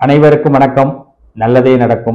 அனைவருக்கும் வணக்கம் நல்லதே நடக்கும்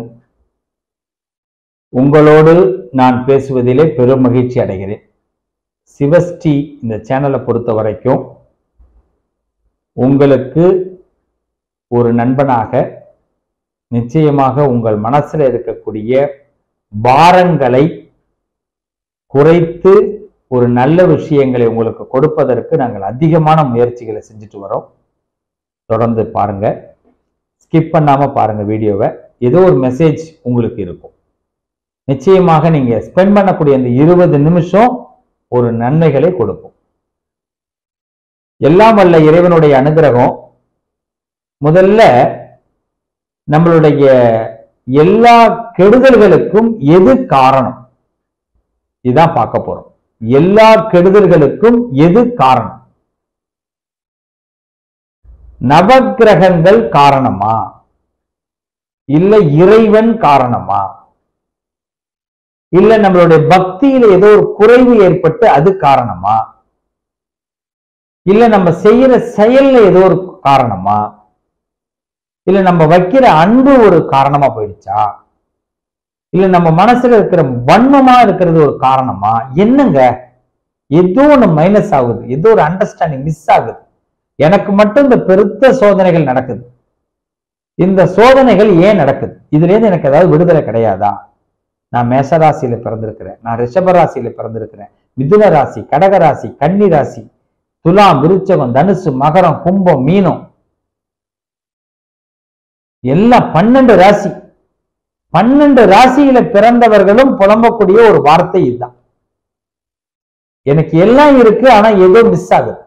உங்களோடு நான் பேசுவதிலே பெரும் மகிழ்ச்சி அடைகிறேன் சிவஸ்ரீ இந்த சேனலை பொறுத்த வரைக்கும் உங்களுக்கு ஒரு நண்பனாக நிச்சயமாக உங்கள் மனசுல இருக்கக்கூடிய பாரங்களை குறைத்து ஒரு நல்ல விஷயங்களை உங்களுக்கு கொடுப்பதற்கு நாங்கள் அதிகமான முயற்சிகளை செஞ்சுட்டு வரோம் தொடர்ந்து பாருங்க ஸ்கிப் பண்ணாம பாருங்க வீடியோவை ஏதோ ஒரு மெசேஜ் உங்களுக்கு இருக்கும் நிச்சயமாக நீங்க ஸ்பெண்ட் பண்ணக்கூடிய அந்த இருபது நிமிஷம் ஒரு நன்மைகளை கொடுக்கும் எல்லாம் வல்ல இறைவனுடைய அனுகிரகம் முதல்ல நம்மளுடைய எல்லா கெடுதல்களுக்கும் எது காரணம் இதான் பார்க்க போறோம் எல்லா கெடுதல்களுக்கும் எது காரணம் நவக்கிரகங்கள் காரணமா இல்ல இறைவன் காரணமா இல்ல நம்மளுடைய பக்தியில ஏதோ ஒரு குறைவு ஏற்பட்டு அது காரணமா இல்ல நம்ம செய்யற செயல்ல ஏதோ ஒரு காரணமா இல்ல நம்ம வைக்கிற அன்பு ஒரு காரணமா போயிடுச்சா இல்ல நம்ம மனசுல இருக்கிற வன்மமா இருக்கிறது ஒரு காரணமா என்னங்க ஏதோ ஒண்ணு மைனஸ் ஆகுது ஏதோ ஒரு அண்டர்ஸ்டாண்டிங் மிஸ் ஆகுது எனக்கு மட்டும் இந்த பெருத்த சோதனைகள் நடக்குது இந்த சோதனைகள் ஏன் நடக்குது இதுல இருந்து எனக்கு ஏதாவது விடுதலை கிடையாதா நான் மேசராசியில பிறந்திருக்கிறேன் நான் ரிஷப ராசியில பிறந்திருக்கிறேன் மிதுன ராசி கடக ராசி கன்னி ராசி துலாம் விருச்சகம் தனுசு மகரம் கும்பம் மீனம் எல்லாம் பன்னெண்டு ராசி பன்னெண்டு ராசியில பிறந்தவர்களும் புலம்பக்கூடிய ஒரு வார்த்தை இதுதான் எனக்கு எல்லாம் இருக்கு ஆனா ஏதோ மிஸ் ஆகுது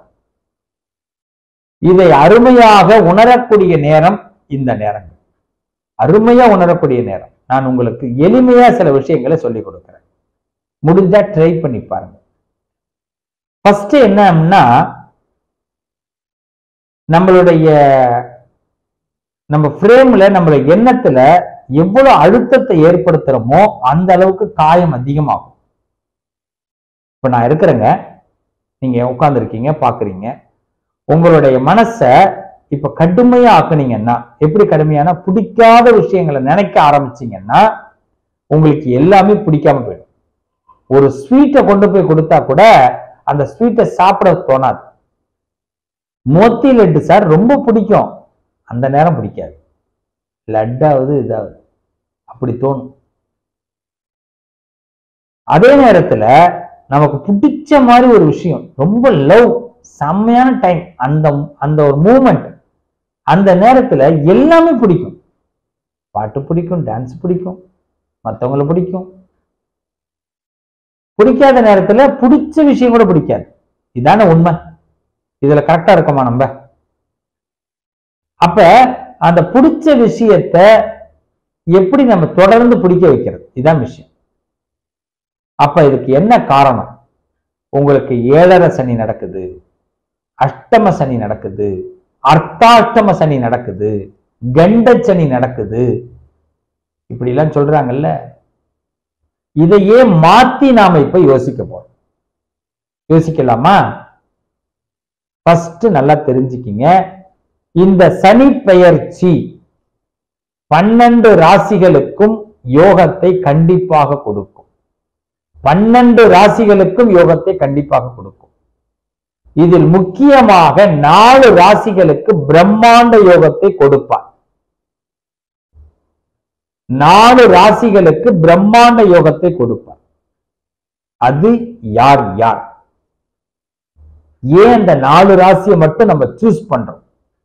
இதை அருமையாக உணரக்கூடிய நேரம் இந்த நேரங்கள் அருமையா உணரக்கூடிய நேரம் நான் உங்களுக்கு எளிமையா சில விஷயங்களை சொல்லி கொடுக்கிறேன் முடிஞ்சா ட்ரை பண்ணி பாருங்க ஃபர்ஸ்ட் என்னன்னா நம்மளுடைய நம்ம ஃப்ரேம்ல நம்மளுடைய எண்ணத்துல எவ்வளவு அழுத்தத்தை ஏற்படுத்துறோமோ அந்த அளவுக்கு காயம் அதிகமாகும் இப்ப நான் இருக்கிறேங்க நீங்க உட்கார்ந்துருக்கீங்க பாக்குறீங்க உங்களுடைய மனச இப்ப கடுமையா ஆக்குனீங்கன்னா எப்படி கடுமையானா பிடிக்காத விஷயங்களை நினைக்க ஆரம்பிச்சீங்கன்னா உங்களுக்கு எல்லாமே பிடிக்காம போயிடும் ஒரு ஸ்வீட்டை கொண்டு போய் கொடுத்தா கூட அந்த ஸ்வீட்டை சாப்பிட தோணாது மோத்தி லட்டு சார் ரொம்ப பிடிக்கும் அந்த நேரம் பிடிக்காது லட்டாவது இதாவது அப்படி தோணும் அதே நேரத்துல நமக்கு பிடிச்ச மாதிரி ஒரு விஷயம் ரொம்ப லவ் செம்மையான டைம் அந்த அந்த ஒரு மூமெண்ட் அந்த நேரத்துல எல்லாமே பிடிக்கும் பாட்டு பிடிக்கும் டான்ஸ் பிடிக்கும் மற்றவங்கள பிடிக்கும் பிடிக்காத நேரத்துல பிடிச்ச விஷயம் கூட பிடிக்காது இதான உண்மை இதுல கரெக்டா இருக்கோமா நம்ம அப்ப அந்த பிடிச்ச விஷயத்த எப்படி நம்ம தொடர்ந்து பிடிக்க வைக்கிறது இதான் விஷயம் அப்ப இதுக்கு என்ன காரணம் உங்களுக்கு ஏழரை சனி நடக்குது அஷ்டம சனி நடக்குது அர்த்தாஷ்டம சனி நடக்குது கண்ட சனி நடக்குது இப்படி எல்லாம் சொல்றாங்கல்ல இதையே மாத்தி நாம இப்ப யோசிக்க போறோம் யோசிக்கலாமா ஃபர்ஸ்ட் நல்லா தெரிஞ்சுக்கிங்க இந்த சனி பெயர்ச்சி பன்னெண்டு ராசிகளுக்கும் யோகத்தை கண்டிப்பாக கொடுக்கும் பன்னெண்டு ராசிகளுக்கும் யோகத்தை கண்டிப்பாக கொடுக்கும் இதில் முக்கியமாக நாலு ராசிகளுக்கு பிரம்மாண்ட யோகத்தை கொடுப்பார் நாலு ராசிகளுக்கு பிரம்மாண்ட யோகத்தை கொடுப்பார் அது யார் யார் ஏன் அந்த நாலு ராசியை மட்டும் நம்ம சூஸ் பண்றோம்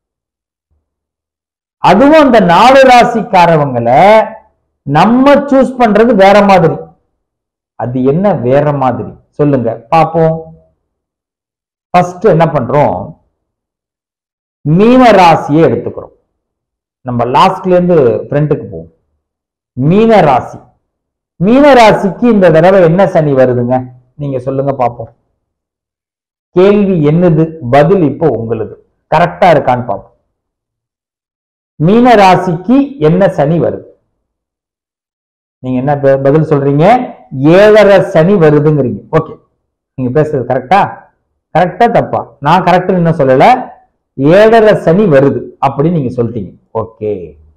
அதுவும் அந்த நாலு ராசிக்காரவங்களை நம்ம சூஸ் பண்றது வேற மாதிரி அது என்ன வேற மாதிரி சொல்லுங்க பாப்போம் ஃபர்ஸ்ட் என்ன பண்றோம் மீன ராசியை எடுத்துக்கிறோம் நம்ம லாஸ்ட்ல இருந்து ஃப்ரண்ட்டுக்கு போவோம் மீன ராசி மீன ராசிக்கு இந்த தடவை என்ன சனி வருதுங்க நீங்க சொல்லுங்க பாப்போம் கேள்வி என்னது பதில் இப்போ உங்களுது கரெக்டா இருக்கான்னு பார்ப்போம் மீன ராசிக்கு என்ன சனி வருது நீங்க என்ன ப- பதில் சொல்றீங்க ஏழரை சனி வருதுங்கிறீங்க ஓகே நீங்க பேசுறது கரெக்டா கரெக்டா தப்பா நான் கரெக்ட் இன்னும் சொல்லல ஏழரை சனி வருது அப்படின்னு நீங்க சொல்லிட்டீங்க ஓகே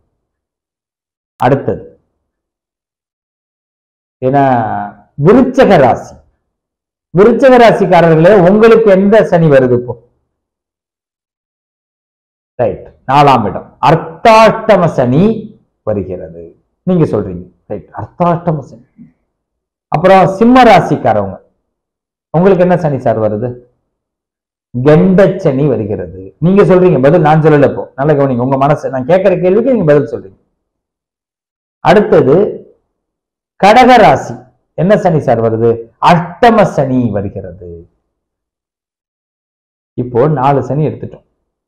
அடுத்தது ஏன்னா விருச்சக ராசி விருச்சக ராசிக்காரர்களே உங்களுக்கு எந்த சனி வருது இப்போ ரைட் நாலாம் இடம் அர்த்தாஷ்டம சனி வருகிறது நீங்க சொல்றீங்க ரைட் அர்த்தாஷ்டம சனி அப்புறம் சிம்ம ராசிக்காரவங்க உங்களுக்கு என்ன சனி சார் வருது கெண்ட சனி வருகிறது நீங்க சொல்றீங்க பதில் நான் சொல்லல இப்போ நல்ல கவனிங்க உங்க மனசு நான் கேட்கிற கேள்விக்கு நீங்க பதில் சொல்றீங்க அடுத்தது கடக ராசி என்ன சனி சார் வருது அஷ்டம சனி வருகிறது இப்போ நாலு சனி எடுத்துட்டோம்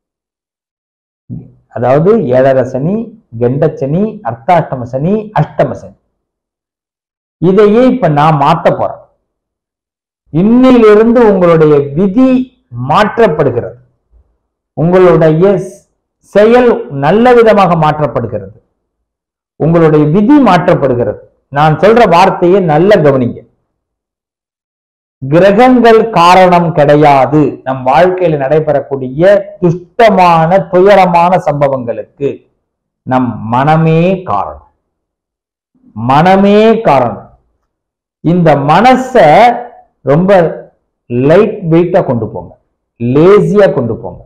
அதாவது ஏழரை சனி கெண்ட சனி அர்த்தாஷ்டம சனி அஷ்டம சனி இதையே இப்ப நான் மாத்த போறேன் இன்னிலிருந்து உங்களுடைய விதி மாற்றப்படுகிறது உங்களுடைய செயல் நல்ல விதமாக மாற்றப்படுகிறது உங்களுடைய விதி மாற்றப்படுகிறது நான் சொல்ற வார்த்தையை நல்ல கவனிங்க கிரகங்கள் காரணம் கிடையாது நம் வாழ்க்கையில நடைபெறக்கூடிய துஷ்டமான துயரமான சம்பவங்களுக்கு நம் மனமே காரணம் மனமே காரணம் இந்த மனச ரொம்ப லைட் வெயிட்டா கொண்டு போங்க லேசியா கொண்டு போங்க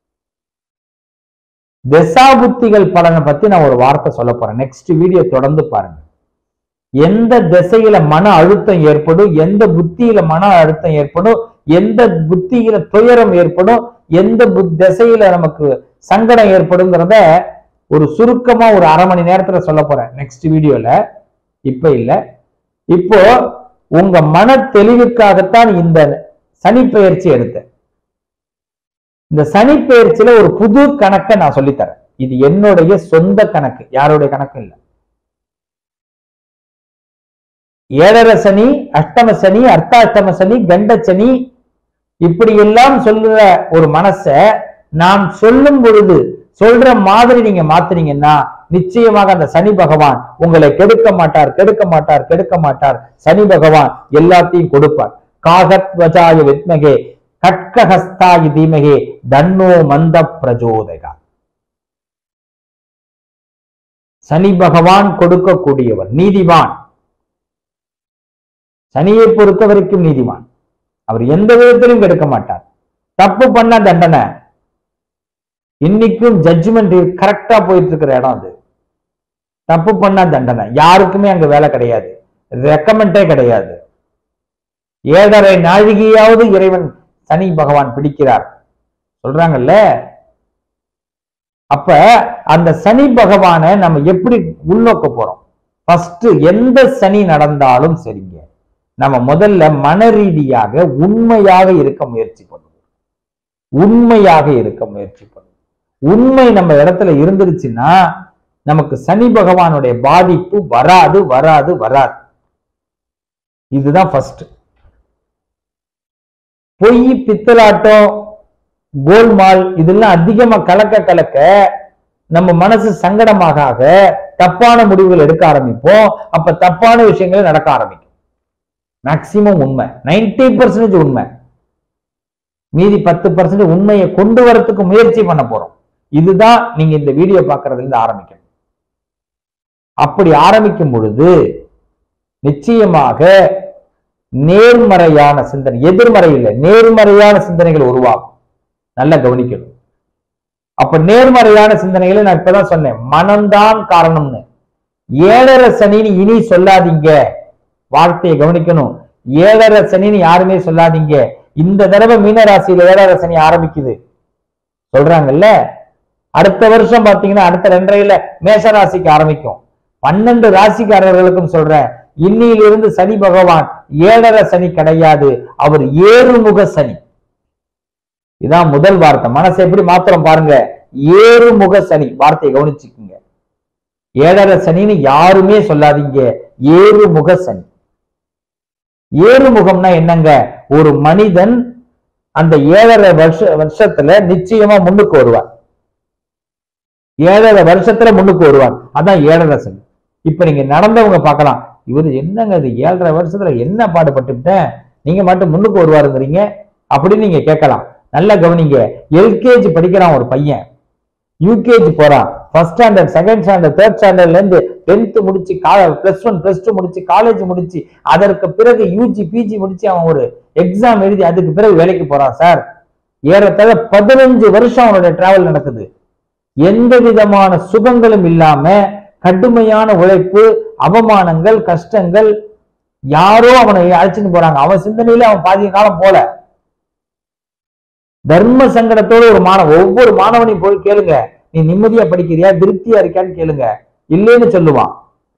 திசாபுத்திகள் பலனை பத்தி நான் ஒரு வார்த்தை சொல்ல போறேன் நெக்ஸ்ட் வீடியோ தொடர்ந்து பாருங்க எந்த திசையில மன அழுத்தம் ஏற்படும் எந்த புத்தியில மன அழுத்தம் ஏற்படும் எந்த புத்தியில துயரம் ஏற்படும் எந்த புத் திசையில நமக்கு சங்கடம் ஏற்படுங்கிறத ஒரு சுருக்கமா ஒரு அரை மணி நேரத்துல சொல்ல போறேன் நெக்ஸ்ட் வீடியோல இப்ப இல்ல இப்போ உங்க மன தெளிவுக்காகத்தான் இந்த சனி பெயர்ச்சி எடுத்தேன் இந்த சனி பெயர்ச்சியில ஒரு புது கணக்கை நான் சொல்லித்தரேன் இது என்னுடைய சொந்த கணக்கு யாருடைய கணக்கு இல்லை ஏழரை சனி அஷ்டம சனி அர்த்தாஷ்டம சனி கண்ட சனி இப்படி எல்லாம் சொல்லுற ஒரு மனச நாம் சொல்லும் பொழுது சொல்ற மாதிரி நீங்க மாத்துனீங்கன்னா நிச்சயமாக அந்த சனி பகவான் உங்களை கெடுக்க மாட்டார் கெடுக்க மாட்டார் கெடுக்க மாட்டார் சனி பகவான் எல்லாத்தையும் கொடுப்பார் காகத்வஜாய வித்மகே கட்கஹஸ்தாய தீமகே தன்னோ மந்த பிரஜோதகா சனி பகவான் கொடுக்கக்கூடியவர் நீதிவான் சனியை பொறுத்த வரைக்கும் நீதிமான் அவர் எந்த விதத்திலும் கெடுக்க மாட்டார் தப்பு பண்ண தண்டனை இன்னைக்கும் ஜட்ஜ்மெண்ட் கரெக்டா போயிட்டு இருக்கிற இடம் அது தப்பு பண்ணா தண்டனை யாருக்குமே அங்க வேலை கிடையாது ரெக்கமெண்டே கிடையாது ஏழரை நாழிகையாவது இறைவன் சனி பகவான் பிடிக்கிறார் சொல்றாங்கல்ல அப்ப அந்த சனி பகவானை நம்ம எப்படி உள்நோக்க போறோம் ஃபர்ஸ்ட் எந்த சனி நடந்தாலும் சரிங்க நம்ம முதல்ல மன ரீதியாக உண்மையாக இருக்க முயற்சி பண்ணுவோம் உண்மையாக இருக்க முயற்சி பண்ணுவோம் உண்மை நம்ம இடத்துல இருந்துருச்சுன்னா நமக்கு சனி பகவானுடைய பாதிப்பு வராது வராது வராது இதுதான் ஃபர்ஸ்ட் பொய் பித்தலாட்டம் கோல்மால் இதெல்லாம் அதிகமா கலக்க கலக்க நம்ம மனசு சங்கடமாக ஆக தப்பான முடிவுகள் எடுக்க ஆரம்பிப்போம் அப்ப தப்பான விஷயங்கள் நடக்க ஆரம்பிக்கும் மேக்சிமம் உண்மை நைன்டி பர்சன்டேஜ் உண்மை மீதி பத்து பர்சன்டேஜ் உண்மையை கொண்டு வரத்துக்கு முயற்சி பண்ண போறோம் இதுதான் நீங்க இந்த வீடியோ பார்க்கறதுல இருந்து ஆரம்பிக்கணும் அப்படி ஆரம்பிக்கும் பொழுது நிச்சயமாக நேர்மறையான சிந்தனை எதிர்மறை இல்லை நேர்மறையான சிந்தனைகள் உருவாகும் நல்லா கவனிக்கணும் அப்ப நேர்மறையான சிந்தனைகளை நான் இப்பதான் சொன்னேன் மனம்தான் காரணம்னு ஏழரை சனின்னு இனி சொல்லாதீங்க வார்த்தையை கவனிக்கணும் ஏழரை சனின்னு யாருமே சொல்லாதீங்க இந்த தடவை மீன ராசியில ஏழரை சனி ஆரம்பிக்குது சொல்றாங்கல்ல அடுத்த வருஷம் பாத்தீங்கன்னா அடுத்த ரெண்டரையில மேஷ ராசிக்கு ஆரம்பிக்கும் பன்னெண்டு ராசிக்காரர்களுக்கும் சொல்றேன் இன்னிலிருந்து சனி பகவான் ஏழரை சனி கிடையாது அவர் ஏறுமுக சனி இதான் முதல் வார்த்தை மனசை எப்படி மாத்திரம் பாருங்க ஏறுமுக சனி வார்த்தையை கவனிச்சுக்குங்க ஏழரை சனின்னு யாருமே சொல்லாதீங்க ஏறுமுக சனி ஏறுமுகம்னா என்னங்க ஒரு மனிதன் அந்த ஏழரை வருஷ வருஷத்துல நிச்சயமா முன்னுக்கு வருவார் ஏழரை வருஷத்துல முன்னுக்கு வருவார் அதான் ஏழரை சனி இப்ப நீங்க நடந்தவங்க பார்க்கலாம் இவர் என்னங்க இது ஏழரை வருஷத்துல என்ன பாடுபட்டுட்டேன் நீங்க மட்டும் முன்னுக்கு வருவாருங்கிறீங்க அப்படின்னு நீங்க கேட்கலாம் நல்லா கவனிங்க எல்கேஜி படிக்கிறான் ஒரு பையன் யூகேஜி போறான் first standard second standard third ஸ்டாண்டர்ட்ல இருந்து டென்த் முடிச்சு பிளஸ் ஒன் பிளஸ் டூ முடிச்சு காலேஜ் முடிச்சு அதற்கு பிறகு யூஜி பிஜி முடிச்சு அவன் ஒரு எக்ஸாம் எழுதி அதுக்கு பிறகு வேலைக்கு போறான் சார் ஏறத்தாழ பதினஞ்சு வருஷம் அவனுடைய டிராவல் நடக்குது எந்த விதமான சுகங்களும் இல்லாம கடுமையான உழைப்பு அவமானங்கள் கஷ்டங்கள் யாரோ அவனை அழைச்சிட்டு போறாங்க அவன் சிந்தனையில அவன் பாதி காலம் போல தர்ம சங்கடத்தோட ஒரு மாணவன் ஒவ்வொரு மாணவனையும் போய் கேளுங்க நீ நிம்மதியா படிக்கிறியா திருப்தியா இருக்கியான்னு கேளுங்க இல்லைன்னு சொல்லுவான்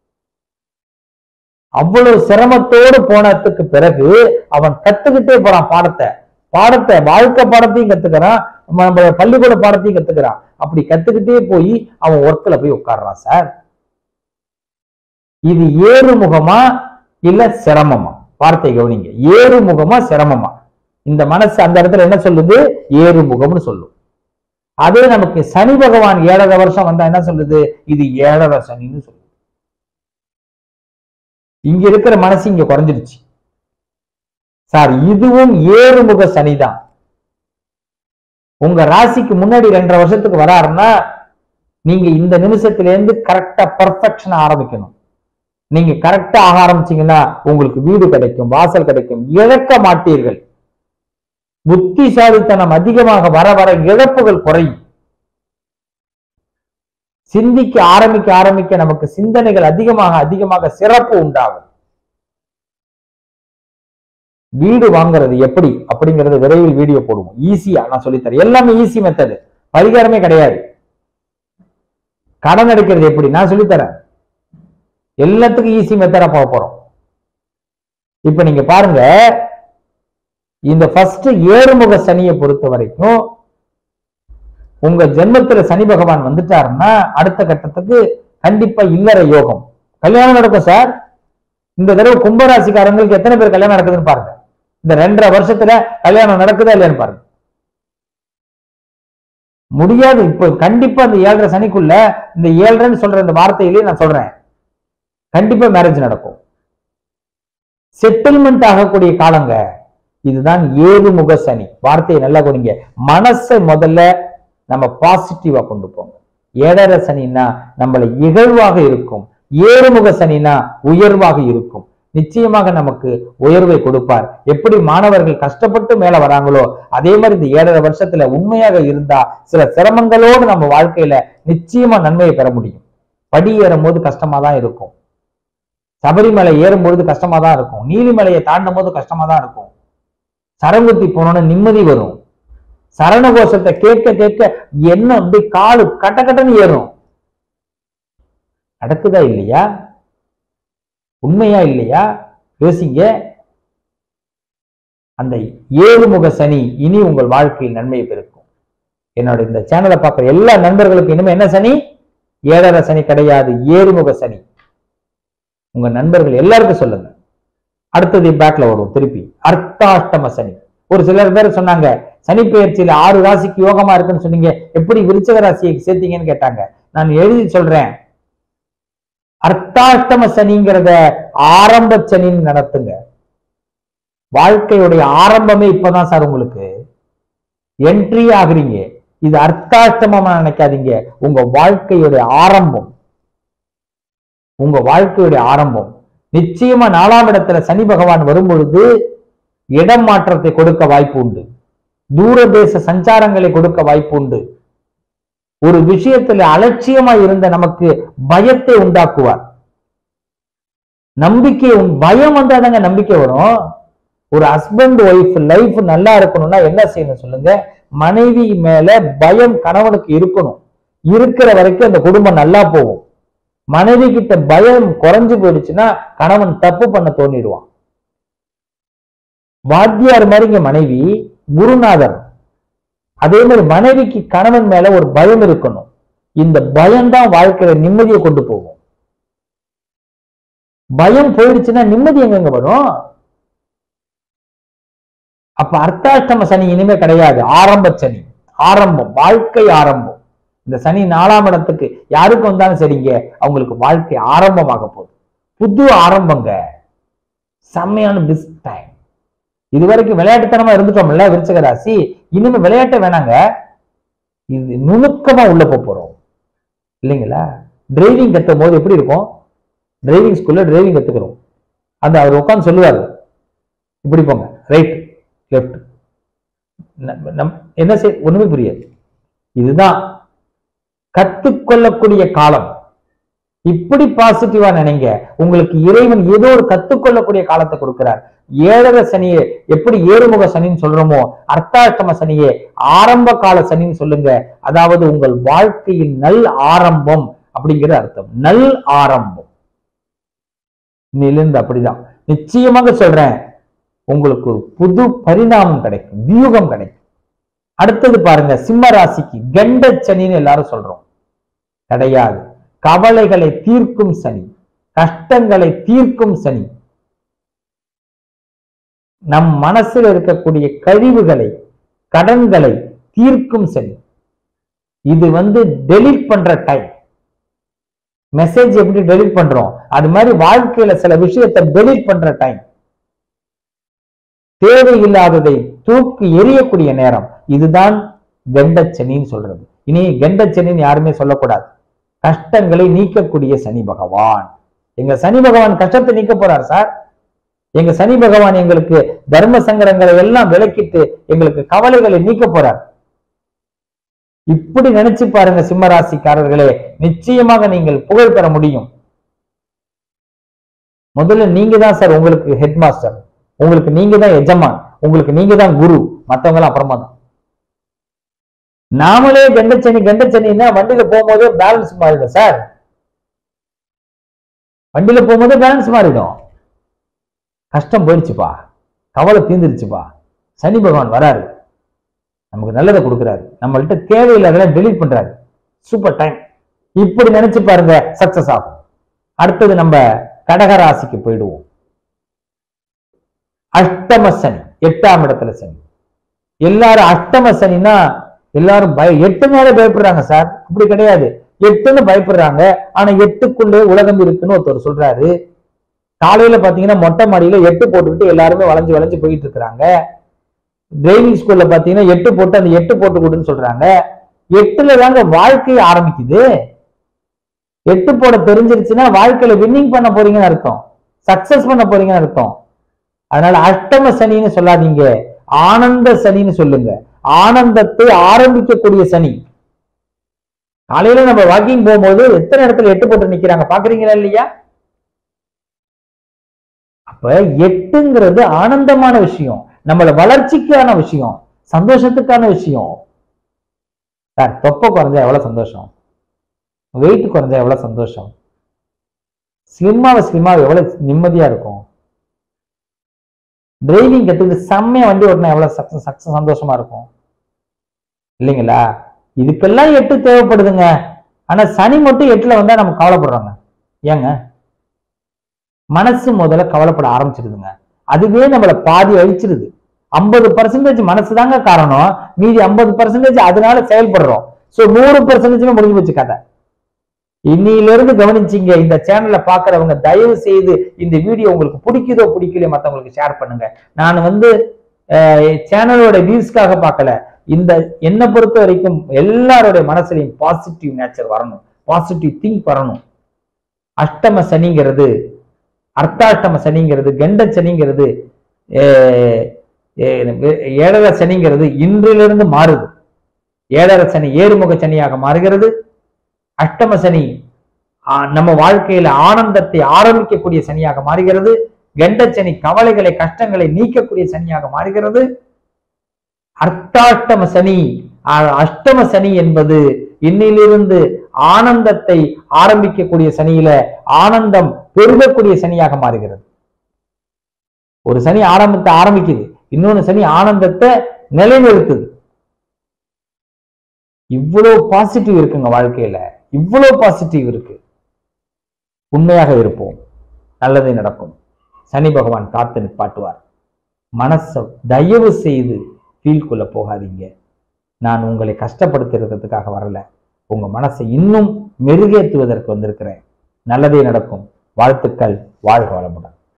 அவ்வளவு சிரமத்தோடு போனதுக்கு பிறகு அவன் கத்துக்கிட்டே போறான் பாடத்தை பாடத்தை வாழ்க்கை பாடத்தையும் கத்துக்கிறான் நம்ம நம்ம பள்ளிக்கூட பாடத்தையும் கத்துக்கிறான் அப்படி கத்துக்கிட்டே போய் அவன் ஒர்க்ல போய் உட்கார்றான் சார் இது ஏறுமுகமா இல்ல சிரமமா வார்த்தை கவனிங்க ஏறுமுகமா சிரமமா இந்த மனசு அந்த இடத்துல என்ன சொல்லுது ஏறுமுகம்னு சொல்லும் அதே நமக்கு சனி பகவான் ஏழரை வருஷம் வந்தா என்ன சொல்லுது இது ஏழரை சனின்னு சொல்லுது இங்க இருக்கிற மனசு இங்க குறைஞ்சிருச்சு சார் இதுவும் ஏறுமுக சனிதான் உங்க ராசிக்கு முன்னாடி ரெண்டரை வருஷத்துக்கு வராருன்னா நீங்க இந்த நிமிஷத்துல இருந்து கரெக்டா பர்ஃபெக்ஷன் ஆரம்பிக்கணும் நீங்க கரெக்டா ஆக ஆரம்பிச்சீங்கன்னா உங்களுக்கு வீடு கிடைக்கும் வாசல் கிடைக்கும் இழக்க மாட்டீர்கள் புத்திசாலித்தனம் அதிகமாக வர வர இழப்புகள் குறையும் சிந்திக்க ஆரம்பிக்க ஆரம்பிக்க நமக்கு சிந்தனைகள் அதிகமாக அதிகமாக சிறப்பு உண்டாகும் வீடு வாங்குறது எப்படி அப்படிங்கறது விரைவில் வீடியோ போடுவோம் ஈஸியா நான் சொல்லித்தரேன் எல்லாமே ஈஸி மெத்தடு பரிகாரமே கிடையாது கடன் அடைக்கிறது எப்படி நான் சொல்லித்தரேன் எல்லாத்துக்கும் ஈஸி மெத்தடா போக போறோம் இப்ப நீங்க பாருங்க இந்த ஃபர்ஸ்ட் ஏறுமுக சனியை பொறுத்த வரைக்கும் உங்க ஜென்மத்துல சனி பகவான் வந்துட்டாருன்னா அடுத்த கட்டத்துக்கு கண்டிப்பா இல்லற யோகம் கல்யாணம் நடக்கும் சார் இந்த தடவை கும்பராசிக்காரங்களுக்கு எத்தனை பேர் கல்யாணம் நடக்குதுன்னு பாருங்க இந்த ரெண்டரை வருஷத்துல கல்யாணம் நடக்குதா இல்லையான்னு பாருங்க முடியாது இப்போ கண்டிப்பா இந்த ஏழரை சனிக்குள்ள இந்த ஏழரைன்னு சொல்ற இந்த வார்த்தையிலேயே நான் சொல்றேன் கண்டிப்பா மேரேஜ் நடக்கும் செட்டில்மெண்ட் ஆகக்கூடிய காலங்க இதுதான் ஏறுமுக சனி வார்த்தையை நல்லா கொடுங்க மனசை முதல்ல நம்ம பாசிட்டிவா கொண்டு போங்க ஏழரை சனின்னா நம்மள இகழ்வாக இருக்கும் ஏறுமுக சனினா உயர்வாக இருக்கும் நிச்சயமாக நமக்கு உயர்வை கொடுப்பார் எப்படி மாணவர்கள் கஷ்டப்பட்டு மேல வராங்களோ அதே மாதிரி இந்த ஏழரை வருஷத்துல உண்மையாக இருந்தா சில சிரமங்களோடு நம்ம வாழ்க்கையில நிச்சயமா நன்மையை பெற முடியும் படி ஏறும் போது கஷ்டமா தான் இருக்கும் சபரிமலை ஏறும் பொழுது கஷ்டமா தான் இருக்கும் நீலிமலையை தாண்டும் போது கஷ்டமா தான் இருக்கும் சரங்குத்தி போனோன்னு நிம்மதி வரும் சரண கோஷத்தை கேட்க கேட்க என்ன அப்படி காலு கட்ட கட்டன்னு ஏறும் நடக்குதா இல்லையா உண்மையா இல்லையா யோசிங்க அந்த ஏழுமுக சனி இனி உங்கள் வாழ்க்கையில் நன்மையை பெருக்கும் என்னோட இந்த சேனலை பார்க்குற எல்லா நண்பர்களுக்கும் இனிமே என்ன சனி ஏழரை சனி கிடையாது ஏறுமுக சனி உங்க நண்பர்கள் எல்லாருக்கும் சொல்லுங்க அடுத்தது பேக்ல வரும் திருப்பி அர்த்தாஷ்டம சனி ஒரு சிலர் பேர் சொன்னாங்க சனி பெயர்ச்சியில ஆறு ராசிக்கு யோகமா இருக்குன்னு சொன்னீங்க எப்படி விருச்சக ராசியை சேர்த்தீங்கன்னு கேட்டாங்க நான் எழுதி சொல்றேன் அர்த்தாஷ்டம சனிங்கிறத ஆரம்ப சனின்னு நடத்துங்க வாழ்க்கையுடைய ஆரம்பமே இப்பதான் சார் உங்களுக்கு என்ட்ரி ஆகுறீங்க இது அர்த்தாஷ்டமமா நினைக்காதீங்க உங்க வாழ்க்கையுடைய ஆரம்பம் உங்க வாழ்க்கையுடைய ஆரம்பம் நிச்சயமா நாலாம் இடத்துல சனி பகவான் வரும் பொழுது இடம் மாற்றத்தை கொடுக்க வாய்ப்பு உண்டு தூரதேச சஞ்சாரங்களை கொடுக்க வாய்ப்பு உண்டு ஒரு விஷயத்துல அலட்சியமா இருந்த நமக்கு பயத்தை உண்டாக்குவார் நம்பிக்கை உண்- பயம் வந்தாதாங்க நம்பிக்கை வரும் ஒரு ஹஸ்பண்ட் ஒய்ஃப் லைஃப் நல்லா இருக்கணும்னா என்ன செய்யணும் சொல்லுங்க மனைவி மேல பயம் கணவனுக்கு இருக்கணும் இருக்கிற வரைக்கும் அந்த குடும்பம் நல்லா போகும் மனைவி கிட்ட பயம் குறைஞ்சு போயிடுச்சுன்னா கணவன் தப்பு பண்ண தோணிடுவான் வாத்தியார் மாதிரிங்க மனைவி குருநாதர் அதே மாதிரி மனைவிக்கு கணவன் மேல ஒரு பயம் இருக்கணும் இந்த பயம் தான் வாழ்க்கையில நிம்மதியை கொண்டு போகும் பயம் போயிடுச்சுன்னா நிம்மதி எங்கெங்க வரும் அப்ப அர்த்தாஷ்டம சனி இனிமே கிடையாது ஆரம்ப சனி ஆரம்பம் வாழ்க்கை ஆரம்பம் இந்த சனி நாலாம் இடத்துக்கு யாருக்கு வந்தாலும் சரிங்க அவங்களுக்கு வாழ்க்கை ஆரம்பமாக போகுது புது ஆரம்பங்க செம்மையான பிஸ் டைம் இது வரைக்கும் விளையாட்டுத்தனமா இருந்துட்டோம்ல விருச்சக ராசி இனிமே விளையாட்ட வேணாங்க இது நுணுக்கமா உள்ள போப் போறோம் இல்லைங்களா டிரைவிங் கத்தும் போது எப்படி இருக்கும் டிரைவிங் ஸ்கூல்ல டிரைவிங் கத்துக்கிறோம் அந்த அவர் உட்காந்து சொல்லுவார் இப்படி போங்க ரைட் லெஃப்ட் நம் என்ன செய் ஒண்ணுமே புரியாது இதுதான் கத்துக்கொள்ளக்கூடிய காலம் இப்படி பாசிட்டிவா நினைங்க உங்களுக்கு இறைவன் ஏதோ ஒரு கத்துக்கொள்ளக்கூடிய காலத்தை கொடுக்கிறார் ஏழரை சனியை எப்படி ஏறுமுக சனின்னு சொல்றோமோ அர்த்தாஷ்டம சனியே ஆரம்ப கால சனின்னு சொல்லுங்க அதாவது உங்கள் வாழ்க்கையின் நல் ஆரம்பம் அப்படிங்கிற அர்த்தம் நல் ஆரம்பம் இன்னிலிருந்து அப்படிதான் நிச்சயமாக சொல்றேன் உங்களுக்கு ஒரு புது பரிணாமம் கிடைக்கும் வியூகம் கிடைக்கும் அடுத்தது பாருங்க சிம்ம ராசிக்கு கண்ட சனின்னு எல்லாரும் சொல்றோம் கிடையாது கவலைகளை தீர்க்கும் சனி கஷ்டங்களை தீர்க்கும் சனி நம் மனசில் இருக்கக்கூடிய கழிவுகளை கடன்களை தீர்க்கும் சனி இது வந்து டெலீட் பண்ற டைம் மெசேஜ் எப்படி டெலீட் பண்றோம் அது மாதிரி வாழ்க்கையில சில விஷயத்தை டெலீட் பண்ற டைம் தேவையில்லாததை தூக்கி எறியக்கூடிய நேரம் இதுதான் கண்டச்சனின்னு சொல்றது இனி கண்டச்சனின்னு யாருமே சொல்லக்கூடாது கஷ்டங்களை நீக்கக்கூடிய சனி பகவான் எங்க சனி பகவான் கஷ்டத்தை நீக்க போறார் சார் எங்க சனி பகவான் எங்களுக்கு தர்ம சங்கடங்களை எல்லாம் விலக்கிட்டு எங்களுக்கு கவலைகளை நீக்க போறார் இப்படி நினைச்சு பாருங்க சிம்மராசிக்காரர்களே நிச்சயமாக நீங்கள் புகழ் பெற முடியும் முதல்ல நீங்க தான் சார் உங்களுக்கு ஹெட் மாஸ்டர் உங்களுக்கு நீங்க தான் எஜமான் உங்களுக்கு நீங்க தான் குரு மத்தவங்க எல்லாம் அப்புறமா தான் நாமளே கண்டச்சனி கண்டச்சனின்னா வண்டியில போகும்போது பேலன்ஸ் மாறிடும் சார் வண்டியில போகும்போது பேலன்ஸ் மாறிடும் கஷ்டம் போயிடுச்சுப்பா கவலை தீந்துருச்சுப்பா சனி பகவான் வராரு நமக்கு நல்லதை கொடுக்குறாரு நம்மள்ட்ட தேவையில்லாதெல்லாம் டெலீட் பண்றாரு சூப்பர் டைம் இப்படி நினைச்சு பாருங்க சக்சஸ் ஆகும் அடுத்தது நம்ம கடகராசிக்கு போயிடுவோம் அஷ்டம சனி எட்டாம் இடத்துல சனி எல்லாரும் அஷ்டம சனினா எல்லாரும் பய எட்டு மேல பயப்படுறாங்க சார் அப்படி கிடையாது எட்டுன்னு பயப்படுறாங்க ஆனா எட்டுக்குள்ளே உலகம் இருக்குன்னு ஒருத்தர் சொல்றாரு காலையில பாத்தீங்கன்னா மொட்டை மாடியில எட்டு போட்டுக்கிட்டு எல்லாருமே வளைஞ்சு வளைஞ்சு போயிட்டு இருக்கிறாங்க டிரைவிங் ஸ்கூல்ல பாத்தீங்கன்னா எட்டு போட்டு அந்த எட்டு போட்டு கொடுன்னு சொல்றாங்க எட்டுல தாங்க வாழ்க்கை ஆரம்பிக்குது எட்டு போட தெரிஞ்சிருச்சுன்னா வாழ்க்கையில வின்னிங் பண்ண போறீங்கன்னு அர்த்தம் சக்சஸ் பண்ண போறீங்கன்னு அர்த்தம் அதனால அஷ்டம சனின்னு சொல்லாதீங்க ஆனந்த சனின்னு சொல்லுங்க ஆனந்தத்தை ஆரம்பிக்கக்கூடிய சனி காலையில நம்ம வாக்கிங் போகும்போது எத்தனை இடத்துல எட்டு போட்டு நிக்கிறாங்க பாக்குறீங்களா இல்லையா அப்ப எட்டுங்கிறது ஆனந்தமான விஷயம் நம்மள வளர்ச்சிக்கான விஷயம் சந்தோஷத்துக்கான விஷயம் சார் தொப்பை குறைஞ்சா எவ்வளவு சந்தோஷம் வெயிட் குறைஞ்சா எவ்வளவு சந்தோஷம் ஸ்லிம்மாவை ஸ்லிம்மாவை எவ்வளவு நிம்மதியா இருக்கும் டிரைவிங் கத்துக்கிட்டு செம்மையா வண்டி ஓட்டினா எவ்வளவு சக்சஸ் சக்சஸ் சந்தோஷமா இருக்கும் இல்லைங்களா இதுக்கெல்லாம் எட்டு தேவைப்படுதுங்க ஆனா சனி மட்டும் எட்டுல வந்தா நம்ம கவலைப்படுறோங்க ஏங்க மனசு முதல்ல கவலைப்பட ஆரம்பிச்சிருதுங்க அதுவே நம்மள பாதி அழிச்சிருது ஐம்பது பர்சன்டேஜ் மனசு தாங்க காரணம் மீதி ஐம்பது பர்சன்டேஜ் அதனால செயல்படுறோம் சோ நூறு பர்சன்டேஜ்மே முடிஞ்சு போச்சு கதை இன்னிலிருந்து கவனிச்சீங்க இந்த சேனலை பாக்குறவங்க தயவு செய்து இந்த வீடியோ உங்களுக்கு பிடிக்குதோ பிடிக்கலையோ மத்தவங்களுக்கு ஷேர் பண்ணுங்க நான் வந்து சேனலோட வியூஸ்க்காக பார்க்கல இந்த என்னை பொறுத்த வரைக்கும் எல்லாருடைய மனசுலையும் பாசிட்டிவ் நேச்சர் வரணும் பாசிட்டிவ் திங்க் வரணும் அஷ்டம சனிங்கிறது அர்த்தாஷ்டம சனிங்கிறது கண்ட சனிங்கிறது அஹ், அஹ், ஏழரை சனிங்கிறது இன்றிலிருந்து மாறுது ஏழரை சனி ஏறுமுக சனியாக மாறுகிறது அஷ்டம சனி ஆ, நம்ம வாழ்க்கையில ஆனந்தத்தை ஆரம்பிக்கக்கூடிய சனியாக மாறுகிறது கண்ட சனி கவலைகளை கஷ்டங்களை நீக்கக்கூடிய சனியாக மாறுகிறது அர்த்தாஷ்டம சனி ஆ, அஷ்டம சனி என்பது இன்னிலிருந்து ஆனந்தத்தை ஆரம்பிக்கக்கூடிய சனியில ஆனந்தம் பெருகக்கூடிய சனியாக மாறுகிறது ஒரு சனி ஆரம்பத்தை ஆரம்பிக்குது இன்னொன்னு சனி ஆனந்தத்தை நிலைநிறுத்துது இவ்வளவு பாசிட்டிவ் இருக்குங்க வாழ்க்கையில இவ்வளவு பாசிட்டிவ் இருக்கு உண்மையாக இருப்போம் நல்லதே நடக்கும் சனி பகவான் காத்து நிப்பாட்டுவார் மனச தயவு செய்து ஃபீல்குள்ள போகாதீங்க நான் உங்களை கஷ்டப்படுத்துறதுக்காக வரல உங்க மனசை இன்னும் மெருகேற்றுவதற்கு வந்திருக்கிறேன் நல்லதே நடக்கும் வாழ்த்துக்கள் வாழ்க வளமுடன்